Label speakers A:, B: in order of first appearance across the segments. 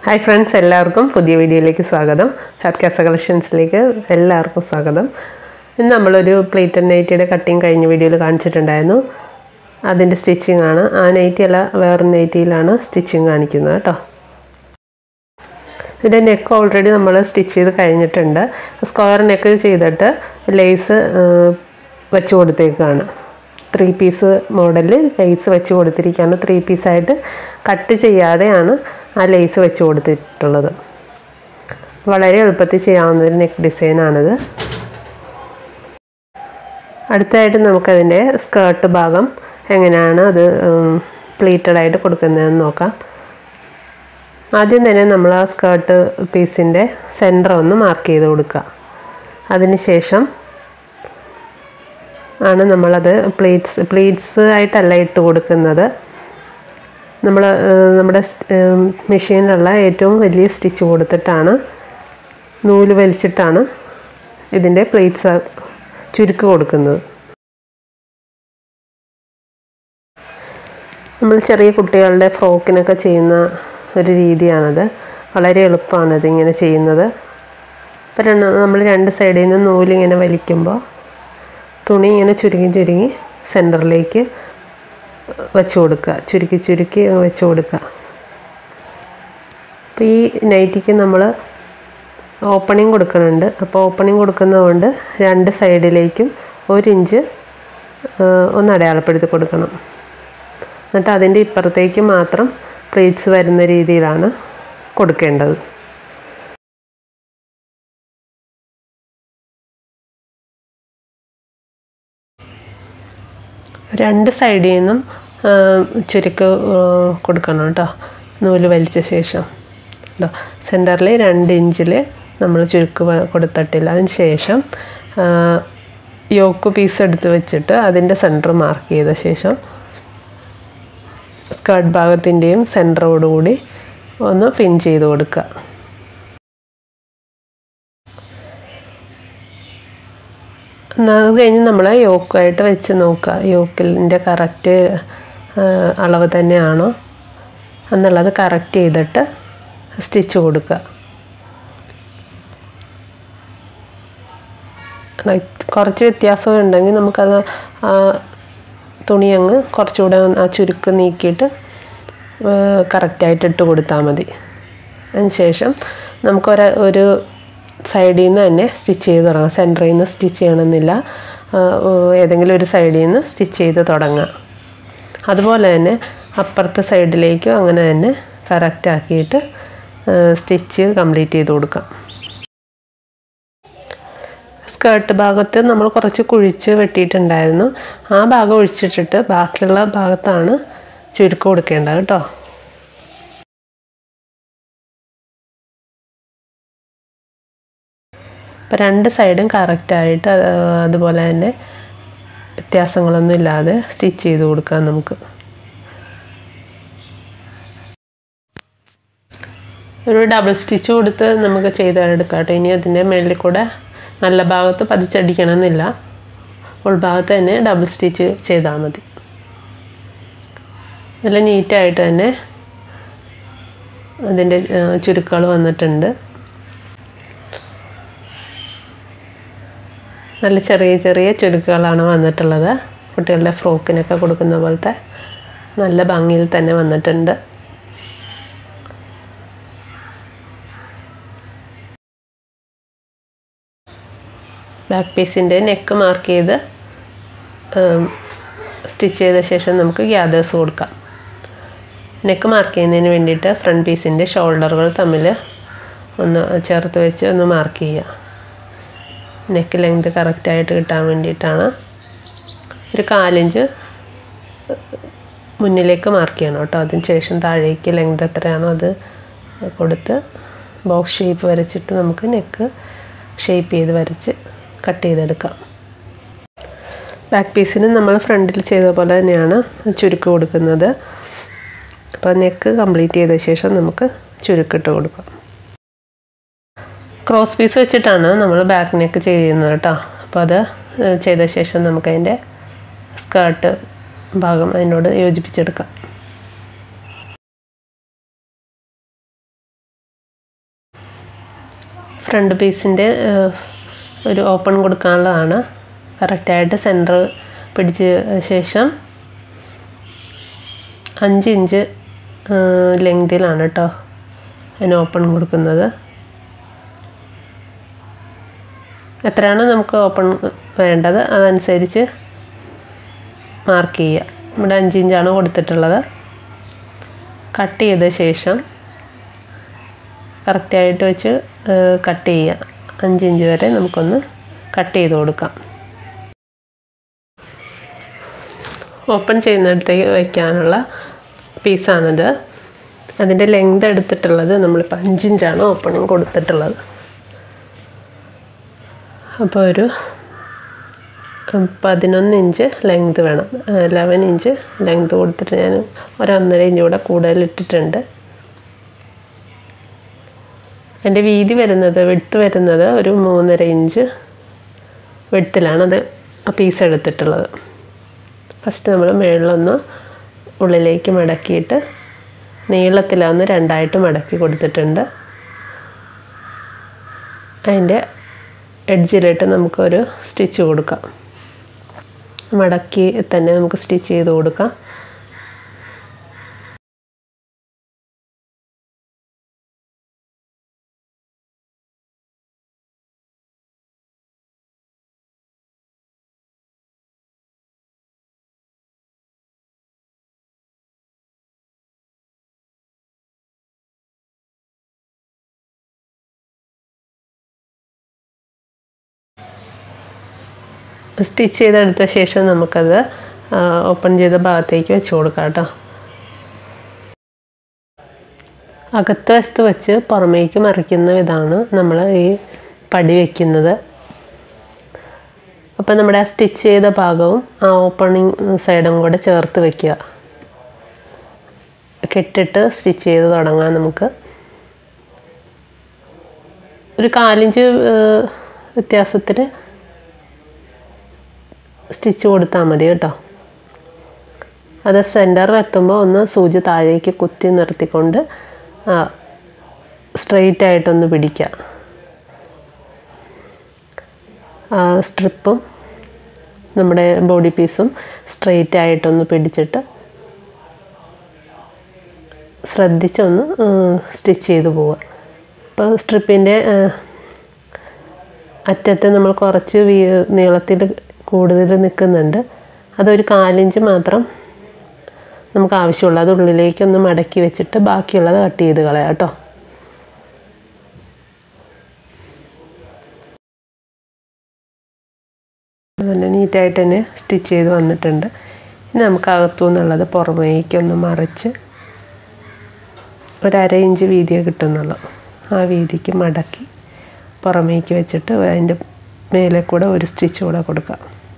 A: hi friends എല്ലാവർക്കും പുതിയ വീഡിയോയിലേക്ക് സ്വാഗതം ഷാപ്കാസ കളക്ഷൻസിലേക്ക് എല്ലാവർക്കും സ്വാഗതം ഇന്ന് നമ്മളൊരു പ്ലേറ്റ് നൈറ്റിയുടെ കട്ടിങ് കഴിഞ്ഞ വീഡിയോയിൽ കാണിച്ചിട്ടുണ്ടായിരുന്നു അതിൻ്റെ സ്റ്റിച്ചിങ് ആണ് ആ നൈറ്റി അല്ല വേറൊരു നൈറ്റിയിലാണ് സ്റ്റിച്ചിങ് കാണിക്കുന്നത് കേട്ടോ ഇതിൻ്റെ നെക്ക് ഓൾറെഡി നമ്മൾ സ്റ്റിച്ച് ചെയ്ത് കഴിഞ്ഞിട്ടുണ്ട് സ്ക്വയർ നെക്ക് ചെയ്തിട്ട് ലേസ് വെച്ച് കൊടുത്തേക്കാണ് ത്രീ പീസ് മോഡലിൽ ലേസ് വെച്ച് കൊടുത്തിരിക്കുകയാണ് ത്രീ പീസായിട്ട് കട്ട് ചെയ്യാതെയാണ് ആ ലേസ് വെച്ച് കൊടുത്തിട്ടുള്ളത് വളരെ എളുപ്പത്തിൽ ചെയ്യാവുന്ന ഒരു നെക്ക് ഡിസൈനാണിത് അടുത്തായിട്ട് നമുക്കതിൻ്റെ സ്കേർട്ട് ഭാഗം എങ്ങനെയാണ് അത് പ്ലീറ്റഡ് ആയിട്ട് കൊടുക്കുന്നതെന്ന് നോക്കാം ആദ്യം തന്നെ നമ്മൾ ആ സ്കേർട്ട് പീസിൻ്റെ സെൻറ്റർ ഒന്ന് മാർക്ക് ചെയ്ത് കൊടുക്കുക അതിനുശേഷം ആണ് നമ്മളത് പ്ലീറ്റ്സ് പ്ലീറ്റ്സ് ആയിട്ടല്ല ഇട്ട് കൊടുക്കുന്നത് നമ്മൾ നമ്മുടെ മെഷീനിലുള്ള ഏറ്റവും വലിയ സ്റ്റിച്ച് കൊടുത്തിട്ടാണ് നൂല് വലിച്ചിട്ടാണ് ഇതിൻ്റെ പ്ലേറ്റ്സ് ചുരുക്ക് കൊടുക്കുന്നത് നമ്മൾ ചെറിയ കുട്ടികളുടെ ഫ്രോക്കിനൊക്കെ ചെയ്യുന്ന ഒരു രീതിയാണത് വളരെ എളുപ്പമാണ് ഇതിങ്ങനെ ചെയ്യുന്നത് ഇപ്പം രണ്ട് നമ്മൾ രണ്ട് സൈഡിൽ നിന്ന് നൂലിങ്ങനെ വലിക്കുമ്പോൾ തുണി ഇങ്ങനെ ചുരുങ്ങി ചുരുങ്ങി സെൻറ്ററിലേക്ക് വെച്ച് കൊടുക്കുക ചുരുക്കി ചുരുക്കി വെച്ച് കൊടുക്കുക അപ്പോൾ ഈ നൈറ്റിക്ക് നമ്മൾ ഓപ്പണിങ് കൊടുക്കുന്നുണ്ട് അപ്പോൾ ഓപ്പണിങ് കൊടുക്കുന്നതുകൊണ്ട് രണ്ട് സൈഡിലേക്കും ഒരു ഇഞ്ച് ഒന്ന് അടയാളപ്പെടുത്തി കൊടുക്കണം എന്നിട്ട് അതിൻ്റെ ഇപ്പുറത്തേക്ക് മാത്രം പ്ലേറ്റ്സ് വരുന്ന രീതിയിലാണ് കൊടുക്കേണ്ടത് രണ്ട് സൈഡിൽ നിന്നും ചുരുക്ക് കൊടുക്കണം കേട്ടോ നൂല് വലിച്ച ശേഷം കേട്ടോ സെൻറ്ററിൽ രണ്ട് ഇഞ്ചിൽ നമ്മൾ ചുരുക്ക് കൊടുത്തിട്ടില്ല അതിന് ശേഷം യോക്ക് പീസ് എടുത്ത് വെച്ചിട്ട് അതിൻ്റെ സെൻറ്റർ മാർക്ക് ചെയ്ത ശേഷം സ്കേർട്ട് ഭാഗത്തിൻ്റെയും സെൻറ്ററോടുകൂടി ഒന്ന് പിൻ ചെയ്ത് കൊടുക്കുക അത് കഴിഞ്ഞ് നമ്മൾ യോക്കായിട്ട് വെച്ച് നോക്കുക യോക്കിൻ്റെ കറക്റ്റ് അളവ് തന്നെയാണോ എന്നുള്ളത് കറക്റ്റ് ചെയ്തിട്ട് സ്റ്റിച്ച് കൊടുക്കുക കുറച്ച് വ്യത്യാസം ഉണ്ടെങ്കിൽ നമുക്കത് തുണി അങ്ങ് കുറച്ചുകൂടെ ആ ചുരുക്ക് നീക്കിയിട്ട് കറക്റ്റായിട്ട് ഇട്ട് കൊടുത്താൽ മതി അതിന് ശേഷം നമുക്കൊരു ഒരു സൈഡിൽ നിന്ന് തന്നെ സ്റ്റിച്ച് ചെയ്ത് തുടങ്ങാം സെൻറ്ററിൽ നിന്ന് സ്റ്റിച്ച് ചെയ്യണമെന്നില്ല ഏതെങ്കിലും ഒരു സൈഡിൽ നിന്ന് സ്റ്റിച്ച് ചെയ്ത് തുടങ്ങാം അതുപോലെ തന്നെ അപ്പുറത്തെ സൈഡിലേക്കും അങ്ങനെ തന്നെ കറക്റ്റ് ആക്കിയിട്ട് സ്റ്റിച്ച് കംപ്ലീറ്റ് ചെയ്ത് കൊടുക്കാം സ്കേർട്ട് ഭാഗത്ത് നമ്മൾ കുറച്ച് കുഴിച്ച് വെട്ടിയിട്ടുണ്ടായിരുന്നു ആ ഭാഗം ഒഴിച്ചിട്ടിട്ട് ബാക്കിയുള്ള ഭാഗത്താണ് ചുരുക്കം കൊടുക്കേണ്ടത് കേട്ടോ അപ്പോൾ രണ്ട് സൈഡും കറക്റ്റായിട്ട് അതുപോലെ തന്നെ വ്യത്യാസങ്ങളൊന്നും ഇല്ലാതെ സ്റ്റിച്ച് ചെയ്ത് കൊടുക്കാം നമുക്ക് ഒരു ഡബിൾ സ്റ്റിച്ച് കൊടുത്ത് നമുക്ക് ചെയ്തെടുക്കാം കേട്ടോ ഇനി അതിൻ്റെ മേളിൽ കൂടെ നല്ല ഭാഗത്ത് പതിച്ചടിക്കണമെന്നില്ല ഉൾഭാഗത്ത് തന്നെ ഡബിൾ സ്റ്റിച്ച് ചെയ്താൽ മതി നല്ല നീറ്റായിട്ട് തന്നെ അതിൻ്റെ ചുരുക്കൾ വന്നിട്ടുണ്ട് നല്ല ചെറിയ ചെറിയ ചുരുക്കുകളാണ് വന്നിട്ടുള്ളത് കുട്ടികളുടെ ഫ്രോക്കിനൊക്കെ കൊടുക്കുന്ന പോലത്തെ നല്ല ഭംഗിയിൽ തന്നെ വന്നിട്ടുണ്ട് ബാക്ക് പീസിൻ്റെ നെക്ക് മാർക്ക് ചെയ്ത് സ്റ്റിച്ച് ചെയ്ത ശേഷം നമുക്ക് ഗ്യാദേഴ്സ് കൊടുക്കാം നെക്ക് മാർക്ക് ചെയ്യുന്നതിന് വേണ്ടിയിട്ട് ഫ്രണ്ട് പീസിൻ്റെ ഷോൾഡറുകൾ തമ്മിൽ ഒന്ന് ചേർത്ത് വെച്ച് ഒന്ന് മാർക്ക് ചെയ്യുക നെക്ക് ലെങ്ത് കറക്റ്റായിട്ട് കിട്ടാൻ വേണ്ടിയിട്ടാണ് ഒരു കാലിഞ്ച് മുന്നിലേക്ക് മാർക്ക് ചെയ്യണം കേട്ടോ അതിന് ശേഷം താഴേക്ക് ലെങ്ത് എത്രയാണോ അത് കൊടുത്ത് ബോക്സ് ഷേപ്പ് വരച്ചിട്ട് നമുക്ക് നെക്ക് ഷേപ്പ് ചെയ്ത് വരച്ച് കട്ട് ചെയ്തെടുക്കാം ബാക്ക് പീസിന് നമ്മൾ ഫ്രണ്ടിൽ ചെയ്ത പോലെ തന്നെയാണ് ചുരുക്ക് കൊടുക്കുന്നത് അപ്പോൾ നെക്ക് കംപ്ലീറ്റ് ചെയ്ത ശേഷം നമുക്ക് ചുരുക്കിട്ട് കൊടുക്കാം ക്രോസ് പീസ് വെച്ചിട്ടാണ് നമ്മൾ ബാക്ക് നെക്ക് ചെയ്യുന്നത് കേട്ടോ അപ്പോൾ അത് ചെയ്ത ശേഷം നമുക്കതിൻ്റെ സ്കേർട്ട് ഭാഗം അതിനോട് യോജിപ്പിച്ചെടുക്കാം ഫ്രണ്ട് പീസിൻ്റെ ഒരു ഓപ്പൺ കൊടുക്കാനുള്ളതാണ് കറക്റ്റായിട്ട് സെൻറ്റർ പിടിച്ച ശേഷം അഞ്ച് ഇഞ്ച് ലെങ്തിലാണ് കേട്ടോ അതിന് ഓപ്പൺ കൊടുക്കുന്നത് എത്രയാണോ നമുക്ക് ഓപ്പൺ വേണ്ടത് അതനുസരിച്ച് മാർക്ക് ചെയ്യുക ഇവിടെ അഞ്ച് ഇഞ്ചാണ് കൊടുത്തിട്ടുള്ളത് കട്ട് ചെയ്ത ശേഷം കറക്റ്റായിട്ട് വെച്ച് കട്ട് ചെയ്യുക അഞ്ച് ഇഞ്ച് വരെ നമുക്കൊന്ന് കട്ട് ചെയ്ത് കൊടുക്കാം ഓപ്പൺ ചെയ്യുന്നിടത്തേക്ക് വയ്ക്കാനുള്ള പീസാണിത് അതിൻ്റെ ലെങ്ത് എടുത്തിട്ടുള്ളത് നമ്മളിപ്പോൾ അഞ്ചിഞ്ചാണ് ഓപ്പണിങ് കൊടുത്തിട്ടുള്ളത് അപ്പോൾ ഒരു പതിനൊന്ന് ഇഞ്ച് ലെങ്ത് വേണം ലെവൻ ഇഞ്ച് ലെങ്ത് കൊടുത്തിട്ട് ഞാൻ ഒരു ഒന്നര ഇഞ്ച് കൂടെ കൂടുതൽ ഇട്ടിട്ടുണ്ട് എൻ്റെ വീതി വരുന്നത് വെടുത്ത് വരുന്നത് ഒരു മൂന്നര ഇഞ്ച് വെടുത്തിലാണ് അത് ആ പീസ് എടുത്തിട്ടുള്ളത് ഫസ്റ്റ് നമ്മൾ മുകളിലൊന്ന് ഉള്ളിലേക്ക് മടക്കിയിട്ട് നീളത്തിലൊന്ന് രണ്ടായിട്ട് മടക്കി കൊടുത്തിട്ടുണ്ട് അതിൻ്റെ എഡ്ജിലിട്ട് നമുക്കൊരു സ്റ്റിച്ച് കൊടുക്കാം മടക്കി തന്നെ നമുക്ക് സ്റ്റിച്ച് ചെയ്ത് കൊടുക്കാം സ്റ്റിച്ച് ചെയ്തെടുത്ത ശേഷം നമുക്കത് ഓപ്പൺ ചെയ്ത ഭാഗത്തേക്ക് വെച്ച് കൊടുക്കാം കേട്ടോ അകത്ത് വശത്ത് വെച്ച് പുറമേക്ക് മറിക്കുന്ന വിധമാണ് നമ്മൾ ഈ പടി വയ്ക്കുന്നത് അപ്പം നമ്മുടെ ആ സ്റ്റിച്ച് ചെയ്ത ഭാഗവും ആ ഓപ്പണിങ് സൈഡും കൂടെ ചേർത്ത് വയ്ക്കുക കെട്ടിട്ട് സ്റ്റിച്ച് ചെയ്ത് തുടങ്ങാം നമുക്ക് ഒരു കാലിഞ്ച് വ്യത്യാസത്തിൽ സ്റ്റിച്ച് കൊടുത്താൽ മതി കേട്ടോ അത് സെൻറ്ററിൽ എത്തുമ്പോൾ ഒന്ന് സൂചി താഴേക്ക് കുത്തി നിർത്തിക്കൊണ്ട് സ്ട്രെയിറ്റ് ആയിട്ടൊന്ന് പിടിക്കുക സ്ട്രിപ്പും നമ്മുടെ ബോഡി പീസും സ്ട്രെയിറ്റ് ആയിട്ടൊന്ന് പിടിച്ചിട്ട് ശ്രദ്ധിച്ചൊന്ന് സ്റ്റിച്ച് ചെയ്ത് പോവുക അപ്പോൾ സ്ട്രിപ്പിൻ്റെ അറ്റത്ത് നമ്മൾ കുറച്ച് നീളത്തിൽ കൂടുതൽ നിൽക്കുന്നുണ്ട് അതൊരു കാലിഞ്ച് മാത്രം നമുക്ക് ആവശ്യമുള്ളൂ അത് ഉള്ളിലേക്കൊന്ന് മടക്കി വെച്ചിട്ട് ബാക്കിയുള്ളത് കട്ട് ചെയ്ത് കളയാം കേട്ടോ നല്ല നീറ്റായിട്ട് തന്നെ സ്റ്റിച്ച് ചെയ്ത് വന്നിട്ടുണ്ട് ഇനി നമുക്ക് അകത്തു നിന്നുള്ളത് പുറമേക്കൊന്ന് മറിച്ച് ഒരു അര ഇഞ്ച് വീതിയെ കിട്ടുന്നുള്ളൂ ആ വീതിക്ക് മടക്കി പുറമേക്ക് വെച്ചിട്ട് അതിൻ്റെ മേലെ കൂടെ ഒരു സ്റ്റിച്ച് കൂടെ കൊടുക്കാം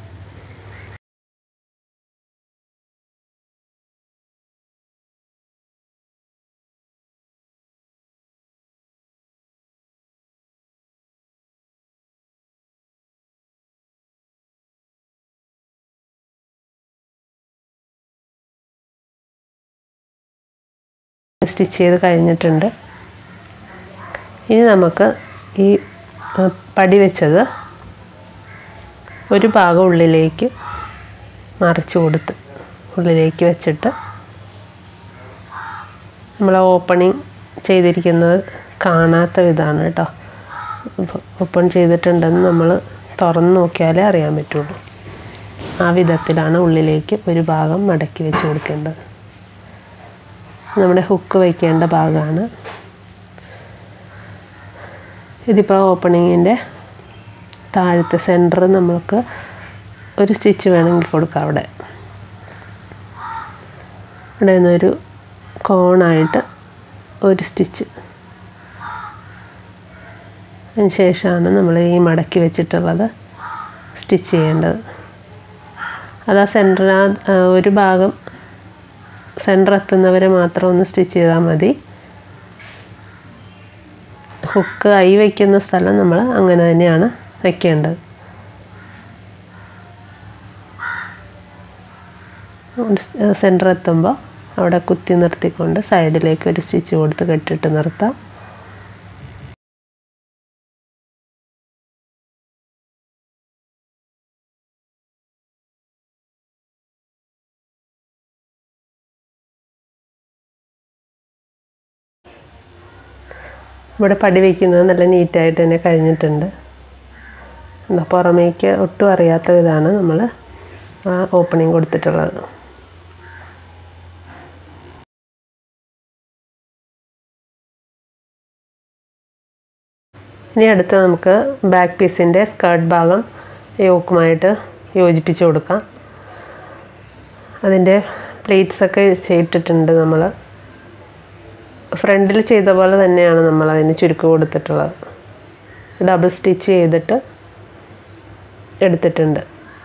A: സ്റ്റിച്ച് ചെയ്ത് കഴിഞ്ഞിട്ടുണ്ട് ഇനി നമുക്ക് ഈ പടി വെച്ചത് ഒരു ഭാഗം ഉള്ളിലേക്ക് മറിച്ച് കൊടുത്ത് ഉള്ളിലേക്ക് വെച്ചിട്ട് നമ്മൾ ഓപ്പണിങ് ചെയ്തിരിക്കുന്നത് കാണാത്ത വിധമാണ് കേട്ടോ ഓപ്പൺ ചെയ്തിട്ടുണ്ടെന്ന് നമ്മൾ തുറന്ന് നോക്കിയാലേ അറിയാൻ പറ്റുള്ളൂ ആ വിധത്തിലാണ് ഉള്ളിലേക്ക് ഒരു ഭാഗം മടക്കി വെച്ച് കൊടുക്കേണ്ടത് നമ്മുടെ ഹുക്ക് വയ്ക്കേണ്ട ഭാഗമാണ് ഇതിപ്പോൾ ഓപ്പണിങ്ങിൻ്റെ താഴത്തെ സെൻറ്റർ നമ്മൾക്ക് ഒരു സ്റ്റിച്ച് വേണമെങ്കിൽ കൊടുക്കാം അവിടെ ഇവിടെ നിന്നൊരു കോണായിട്ട് ഒരു സ്റ്റിച്ച് അതിന് ശേഷമാണ് നമ്മൾ ഈ മടക്കി വെച്ചിട്ടുള്ളത് സ്റ്റിച്ച് ചെയ്യേണ്ടത് അത് ആ സെൻറ്റർ ഒരു ഭാഗം സെൻറ്റർ എത്തുന്നവരെ മാത്രം ഒന്ന് സ്റ്റിച്ച് ചെയ്താൽ മതി ഹുക്ക് ഐ വയ്ക്കുന്ന സ്ഥലം നമ്മൾ അങ്ങനെ തന്നെയാണ് വയ്ക്കേണ്ടത് സെൻറ്റർ എത്തുമ്പോൾ അവിടെ കുത്തി നിർത്തിക്കൊണ്ട് സൈഡിലേക്ക് ഒരു സ്റ്റിച്ച് കൊടുത്ത് കെട്ടിട്ട് നിർത്താം ഇവിടെ പടി വയ്ക്കുന്നത് നല്ല നീറ്റായിട്ട് തന്നെ കഴിഞ്ഞിട്ടുണ്ട് എന്താ പുറമേക്ക് ഒട്ടും അറിയാത്ത വിധമാണ് നമ്മൾ ആ ഓപ്പണിങ് കൊടുത്തിട്ടുള്ളത് ഇനി അടുത്ത് നമുക്ക് ബാക്ക് പീസിൻ്റെ സ്കേർട്ട് ഭാഗം യോക്കുമായിട്ട് യോജിപ്പിച്ച് കൊടുക്കാം അതിൻ്റെ പ്ലേറ്റ്സൊക്കെ ചെയ്തിട്ടുണ്ട് നമ്മൾ ഫ്രണ്ടിൽ ചെയ്ത പോലെ തന്നെയാണ് നമ്മൾ അതിന് ചുരുക്ക് കൊടുത്തിട്ടുള്ളത് ഡബിൾ സ്റ്റിച്ച് ചെയ്തിട്ട് എടുത്തിട്ടുണ്ട്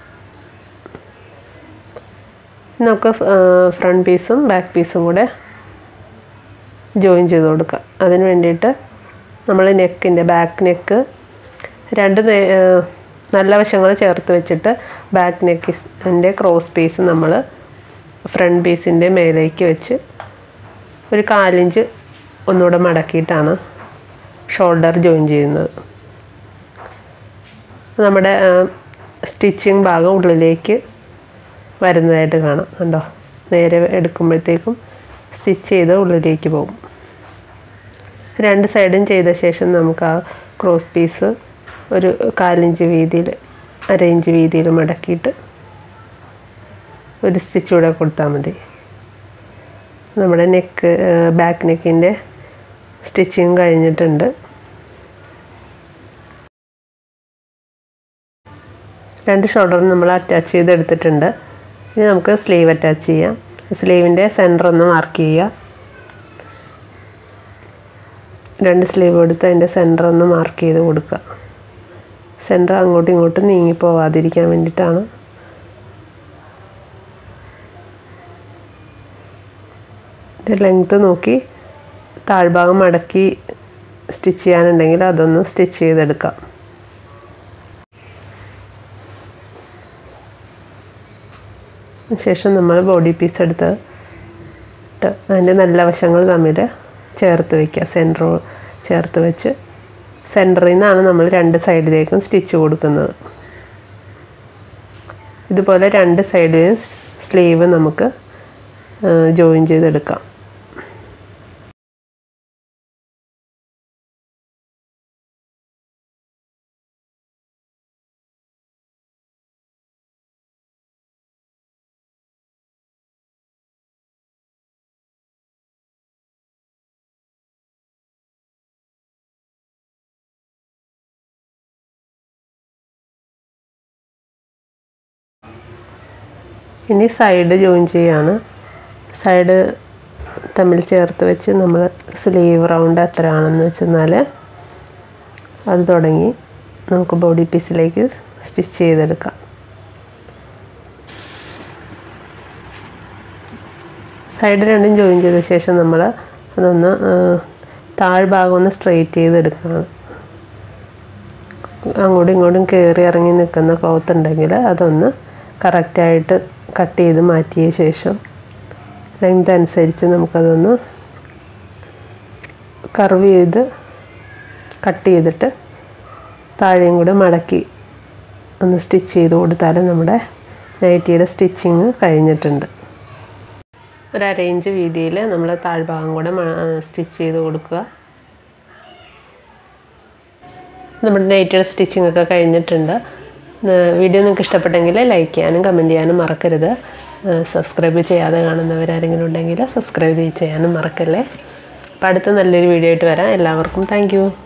A: നമുക്ക് ഫ്രണ്ട് പീസും ബാക്ക് പീസും കൂടെ ജോയിൻ ചെയ്ത് കൊടുക്കാം അതിന് വേണ്ടിയിട്ട് നമ്മൾ നെക്കിൻ്റെ ബാക്ക് നെക്ക് രണ്ട് നല്ല വശങ്ങൾ ചേർത്ത് വെച്ചിട്ട് ബാക്ക് നെക്കിൻ്റെ ക്രോസ് പീസ് നമ്മൾ ഫ്രണ്ട് പീസിൻ്റെ മേലേക്ക് വെച്ച് ഒരു കാലിഞ്ച് ഒന്നുകൂടെ മടക്കിയിട്ടാണ് ഷോൾഡർ ജോയിൻ ചെയ്യുന്നത് നമ്മുടെ സ്റ്റിച്ചിങ് ഭാഗം ഉള്ളിലേക്ക് വരുന്നതായിട്ട് കാണാം കണ്ടോ നേരെ എടുക്കുമ്പോഴത്തേക്കും സ്റ്റിച്ച് ചെയ്ത് ഉള്ളിലേക്ക് പോകും രണ്ട് സൈഡും ചെയ്ത ശേഷം നമുക്ക് ആ ക്രോസ് പീസ് ഒരു കാലിഞ്ച് വീതിയിൽ അര ഇഞ്ച് വീതിയിൽ മടക്കിയിട്ട് ഒരു സ്റ്റിച്ച് കൂടെ കൊടുത്താൽ മതി നമ്മുടെ നെക്ക് ബാക്ക് നെക്കിൻ്റെ സ്റ്റിച്ചിങ് കഴിഞ്ഞിട്ടുണ്ട് രണ്ട് ഷോൾഡറും നമ്മൾ അറ്റാച്ച് ചെയ്തെടുത്തിട്ടുണ്ട് ഇനി നമുക്ക് സ്ലീവ് അറ്റാച്ച് ചെയ്യാം സ്ലീവിൻ്റെ സെൻറ്റർ ഒന്ന് മാർക്ക് ചെയ്യുക രണ്ട് സ്ലീവ് എടുത്ത് അതിൻ്റെ സെൻറ്റർ ഒന്ന് മാർക്ക് ചെയ്ത് കൊടുക്കുക സെൻറ്റർ അങ്ങോട്ടും ഇങ്ങോട്ടും നീങ്ങി പോവാതിരിക്കാൻ വേണ്ടിയിട്ടാണ് ലെങ്ത്ത് നോക്കി താഴ്ഭാഗം മടക്കി സ്റ്റിച്ച് ചെയ്യാനുണ്ടെങ്കിൽ അതൊന്ന് സ്റ്റിച്ച് ചെയ്തെടുക്കാം ശേഷം നമ്മൾ ബോഡി പീസ് എടുത്ത് അതിൻ്റെ നല്ല വശങ്ങൾ തമ്മിൽ ചേർത്ത് വയ്ക്കുക സെൻറ്റർ ചേർത്ത് വെച്ച് സെൻറ്ററിൽ നിന്നാണ് നമ്മൾ രണ്ട് സൈഡിലേക്കും സ്റ്റിച്ച് കൊടുക്കുന്നത് ഇതുപോലെ രണ്ട് സൈഡിലും സ്ലീവ് നമുക്ക് ജോയിൻ ചെയ്തെടുക്കാം ഇനി സൈഡ് ജോയിൻ ചെയ്യാണ് സൈഡ് തമ്മിൽ ചേർത്ത് വെച്ച് നമ്മൾ സ്ലീവ് റൗണ്ട് എത്രയാണെന്ന് വെച്ചെന്നാൽ അത് തുടങ്ങി നമുക്ക് ബോഡി പീസിലേക്ക് സ്റ്റിച്ച് ചെയ്തെടുക്കാം സൈഡ് രണ്ടും ജോയിൻ ചെയ്ത ശേഷം നമ്മൾ അതൊന്ന് താഴ്ഭാഗം ഒന്ന് സ്ട്രെയിറ്റ് ചെയ്തെടുക്കുകയാണ് അങ്ങോട്ടും ഇങ്ങോട്ടും കയറി ഇറങ്ങി നിൽക്കുന്ന ക്ലോത്ത് ഉണ്ടെങ്കിൽ അതൊന്ന് കറക്റ്റായിട്ട് കട്ട് ചെയ്ത് മാറ്റിയ ശേഷം ലെങ്ത് അനുസരിച്ച് നമുക്കതൊന്ന് കർവ് ചെയ്ത് കട്ട് ചെയ്തിട്ട് താഴെയും കൂടെ മടക്കി ഒന്ന് സ്റ്റിച്ച് ചെയ്ത് കൊടുത്താൽ നമ്മുടെ നൈറ്റിയുടെ സ്റ്റിച്ചിങ് കഴിഞ്ഞിട്ടുണ്ട് ഒരു അരയിഞ്ച് വീതിയിൽ നമ്മൾ താഴ്ഭാഗം കൂടെ സ്റ്റിച്ച് ചെയ്ത് കൊടുക്കുക നമ്മുടെ നൈറ്റിയുടെ സ്റ്റിച്ചിങ് ഒക്കെ കഴിഞ്ഞിട്ടുണ്ട് വീഡിയോ നിങ്ങൾക്ക് ഇഷ്ടപ്പെട്ടെങ്കിൽ ലൈക്ക് ചെയ്യാനും കമൻറ്റ് ചെയ്യാനും മറക്കരുത് സബ്സ്ക്രൈബ് ചെയ്യാതെ കാണുന്നവരാരെങ്കിലും ഉണ്ടെങ്കിൽ സബ്സ്ക്രൈബ് ചെയ്യാനും മറക്കല്ലേ അപ്പോൾ അടുത്ത നല്ലൊരു വീഡിയോ ആയിട്ട് വരാം എല്ലാവർക്കും താങ്ക്